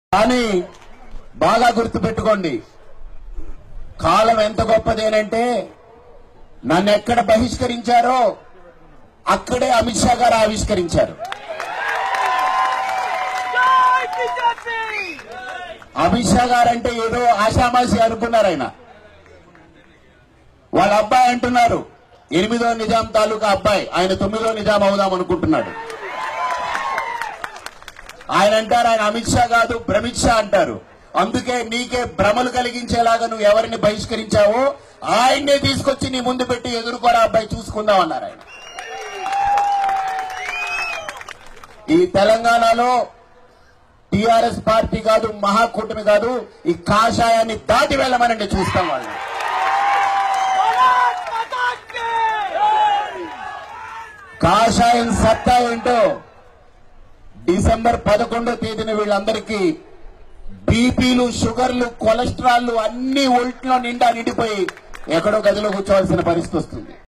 కానీ బాగా గుర్తుపెట్టుకోండి కాలం ఎంత గొప్పదేనంటే నన్ను ఎక్కడ బహిష్కరించారో అక్కడే అమిత్ షా గారు ఆవిష్కరించారు జై బీజేపీ అమిత్ షా గారంటే ఏదో ఆషామాషి అనుకున్నారు ఆయన వాళ్ళ అబ్బాయి అంటున్నారు ఎనిమిదో నిజాం తాలూకా అబ్బాయి ఆయన తొమ్మిదో నిజాం అవుదాం అనుకుంటున్నాడు ఆయన అంటారు ఆయన అమిత్ షా కాదు భ్రమిత్ షా అంటారు అందుకే నీకే భ్రమలు కలిగించేలాగా నువ్వు ఎవరిని బహిష్కరించావో ఆయన్నే తీసుకొచ్చి నీ ముందు పెట్టి ఎదుర్కోరా అబ్బాయి చూసుకుందాం అన్నారు ఆయన ఈ తెలంగాణలో టిఆర్ఎస్ పార్టీ కాదు మహాకూటమి కాదు ఈ కాషాయాన్ని దాటి వెళ్ళమనండి చూస్తాం వాళ్ళు భారత్ మాతా కి కాషాయం సత్తా ఏంటో డిసెంబర్ పదకొండో తేదీన వీళ్ళందరికీ బీపీలు షుగర్లు కొలెస్ట్రాల్ అన్ని ఒంట్లో నిండా నిండిపోయి ఎక్కడో గదిలో కూర్చోవాల్సిన పరిస్థితి వస్తుంది